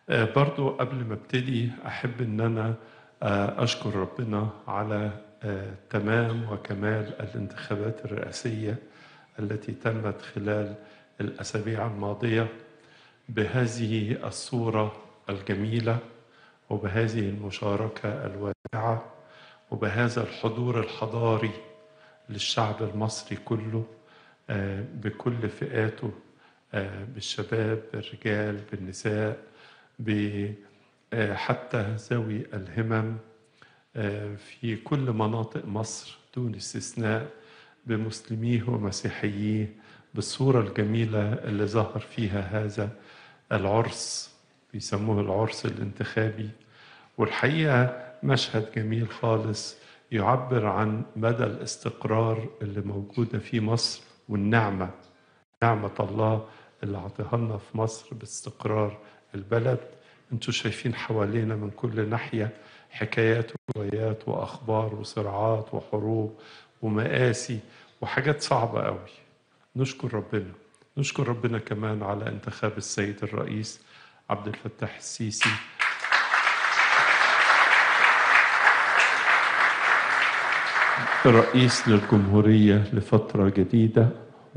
آه، برضو قبل ما ابتدي أحب أن أنا آه، أشكر ربنا على آه، تمام وكمال الانتخابات الرئاسية التي تمت خلال الأسابيع الماضية بهذه الصورة الجميلة وبهذه المشاركة الواسعة وبهذا الحضور الحضاري للشعب المصري كله آه، بكل فئاته آه، بالشباب بالرجال بالنساء ب- آه، حتى ذوي الهمم آه، في كل مناطق مصر دون استثناء بمسلميه ومسيحييه بالصورة الجميلة اللي ظهر فيها هذا العرس بيسموه العرس الانتخابي والحقيقة مشهد جميل خالص يعبر عن مدى الاستقرار اللي موجودة في مصر والنعمة نعمة الله اللي عطيها لنا في مصر باستقرار البلد انتوا شايفين حوالينا من كل ناحية حكايات وروايات وأخبار وصراعات وحروب ومآسي وحاجات صعبة قوي نشكر ربنا نشكر ربنا كمان على انتخاب السيد الرئيس عبد الفتاح السيسي رئيس للجمهورية لفترة جديدة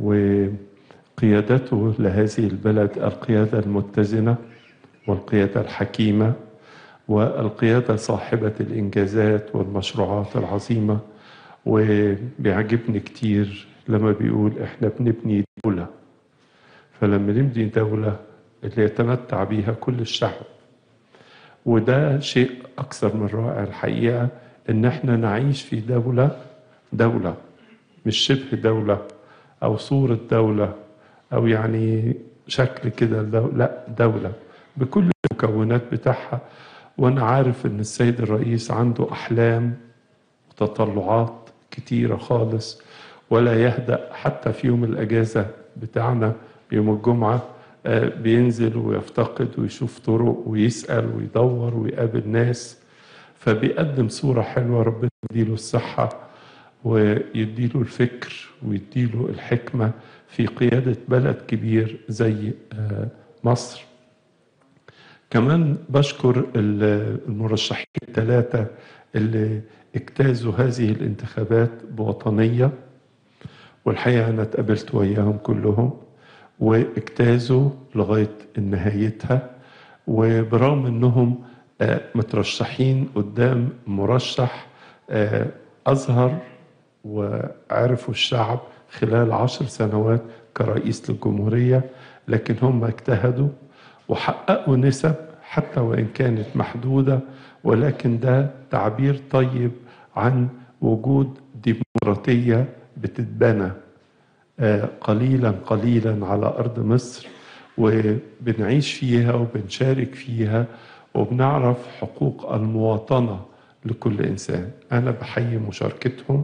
وقيادته لهذه البلد القيادة المتزنة والقيادة الحكيمة والقيادة صاحبة الإنجازات والمشروعات العظيمة وبيعجبني كتير لما بيقول إحنا بنبني دولة فلما نبني دولة اللي يتمتع بيها كل الشعب وده شيء أكثر من رائع الحقيقة إن إحنا نعيش في دولة دولة مش شبه دولة أو صورة دولة أو يعني شكل كده الدولة لا دولة بكل المكونات بتاعها وأنا عارف إن السيد الرئيس عنده أحلام وتطلعات كتيرة خالص ولا يهدأ حتى في يوم الأجازة بتاعنا يوم الجمعة آه، بينزل ويفتقد ويشوف طرق ويسأل ويدور ويقابل ناس فبيقدم صورة حلوة ربنا يديله الصحة ويديله الفكر ويديله الحكمة في قيادة بلد كبير زي آه، مصر كمان بشكر ال- المرشحين الثلاثة اللي اجتازوا هذه الانتخابات بوطنية والحقيقة أنا اتقابلت وياهم كلهم واجتازوا لغاية نهايتها وبرغم أنهم آه، مترشحين قدام مرشح آه، أظهر وعرفوا الشعب خلال عشر سنوات كرئيس للجمهورية لكن هم اجتهدوا وحققوا نسب حتى وإن كانت محدودة ولكن ده تعبير طيب عن وجود ديمقراطية بتتبنى آه، قليلا قليلا على أرض مصر وبنعيش فيها وبنشارك فيها وبنعرف حقوق المواطنة لكل إنسان أنا بحيي مشاركتهم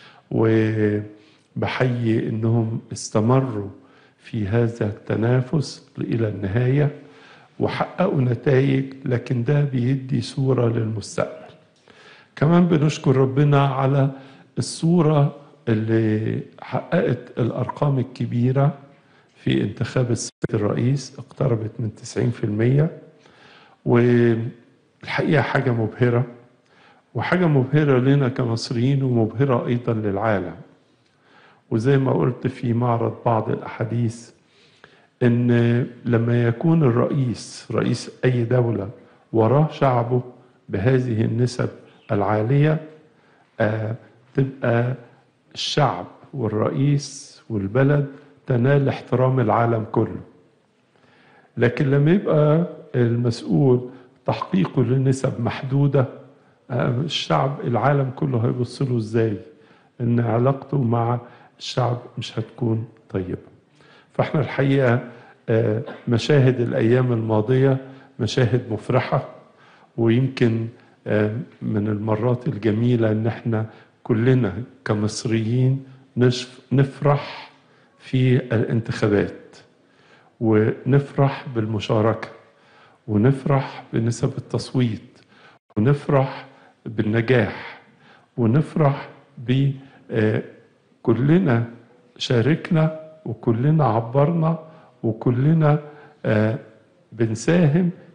وبحيي إنهم استمروا في هذا التنافس إلى النهاية وحققوا نتائج لكن ده بيدي صورة للمستقبل كمان بنشكر ربنا على الصورة اللي حققت الأرقام الكبيرة في انتخاب السيد الرئيس اقتربت من 90% والحقيقة حاجة مبهرة وحاجة مبهرة لنا كمصريين ومبهرة أيضا للعالم وزي ما قلت في معرض بعض الأحاديث إن لما يكون الرئيس رئيس أي دولة وراه شعبه بهذه النسب العالية آه تبقى الشعب والرئيس والبلد تنال احترام العالم كله لكن لما يبقى المسؤول تحقيقه لنسب محدودة آه، الشعب العالم كله هيبص له ازاي ان علاقته مع الشعب مش هتكون طيبة فاحنا الحقيقة آه، مشاهد الأيام الماضية مشاهد مفرحة ويمكن آه، من المرات الجميلة ان احنا كلنا كمصريين نشف- نفرح في الانتخابات ونفرح بالمشاركة ونفرح بنسب التصويت ونفرح بالنجاح ونفرح ب آه، كلنا شاركنا وكلنا عبرنا وكلنا آه، بنساهم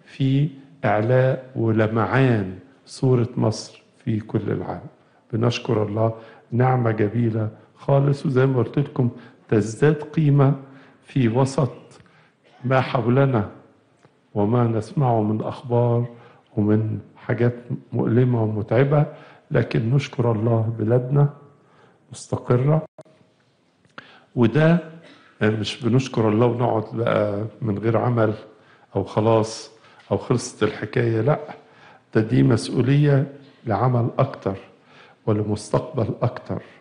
في إعلاء ولمعان صورة مصر في كل العالم بنشكر الله نعمة جميلة خالص وزي ما قلت لكم تزداد قيمة في وسط ما حولنا وما نسمعه من أخبار ومن حاجات مؤلمة ومتعبة لكن نشكر الله بلادنا مستقرة وده مش بنشكر الله ونقعد بقى من غير عمل أو خلاص أو خلصت الحكاية لا ده دي مسؤولية لعمل أكتر ولمستقبل أكتر